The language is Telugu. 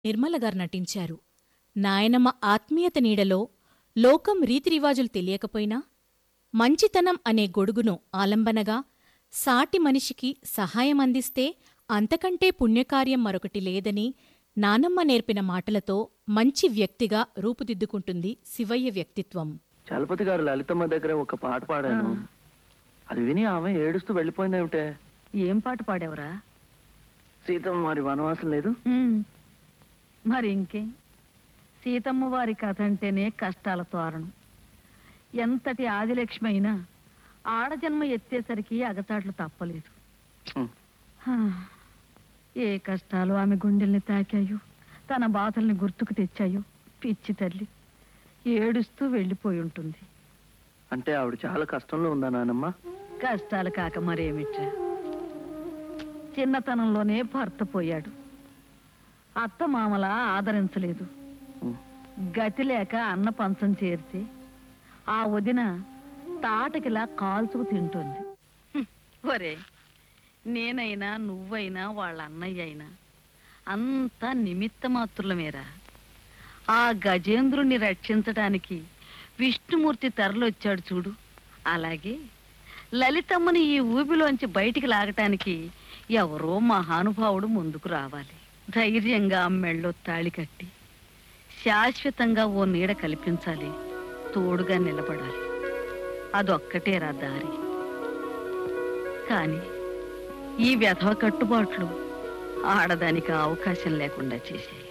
నిర్మలగారు నటించారు నాయనమ్మ ఆత్మీయత నీడలో లోకం రీతిరివాజులు తెలియకపోయినా మంచితనం అనే గొడుగును ఆలంబనగా సాటి మనిషికి సహాయం అందిస్తే అంతకంటే పుణ్యకార్యం మరొకటి లేదని నానమ్మ నేర్పిన మాటలతో మంచి వ్యక్తిగా రూపుదిద్దుకుంటుంది శివయ్య వ్యక్తిత్వం చలపతి గారు లలితమ్మ దగ్గర ఒక పాట పాడాను అది విని ఆమె ఏడుస్తూ వెళ్ళిపోయిందేమిటే ఏం పాట పాడావురా సీతమ్మ మరి వనవాసం లేదు మరి ఇంకే సీతమ్మ వారి కథ అంటేనే కష్టాల తోరణం ఎంతటి ఆదిలక్ష్మి అయినా ఆడజన్మ ఎత్తేసరికి అగచాట్లు తప్పలేదు హ్మ్. హా, ఏ కష్టాలు ఆమె గుండెల్ని తాకాయో తన బాధల్ని గుర్తుకు తెచ్చాయో పిచ్చి తల్లి ఏడుస్తూ వెళ్ళిపోయి ఉంటుంది అంటే ఆవిడ చాలా కష్టంలో ఉందా నానమ్మ కష్టాలు కాక మరేమిట్రా చిన్నతనంలోనే భర్త పోయాడు అత్త మామల ఆదరించలేదు హ్మ్. గతి లేక అన్న పంచం చేరితే ఆ వదిన తాటకిలా కాల్చుకు తింటుంది ఒరే నేనైనా నువ్వైనా వాళ్ళ అన్నయ్య అయినా అంతా నిమిత్త మాత్రులమేరా ఆ గజేంద్రుణ్ణి రక్షించడానికి విష్ణుమూర్తి తరలొచ్చాడు చూడు అలాగే లలితమ్మని ఈ ఊబిలోంచి బయటికి లాగటానికి ఎవరో మహానుభావుడు ముందుకు రావాలి ధైర్యంగా మెళ్ళో తాళి కట్టి శాశ్వతంగా ఓ నీడ కల్పించాలి తోడుగా నిలబడాలి అదొక్కటేరా దారి కానీ ఈ వ్యధవ కట్టుబాట్లు ఆడదానికి అవకాశం లేకుండా చేశాయి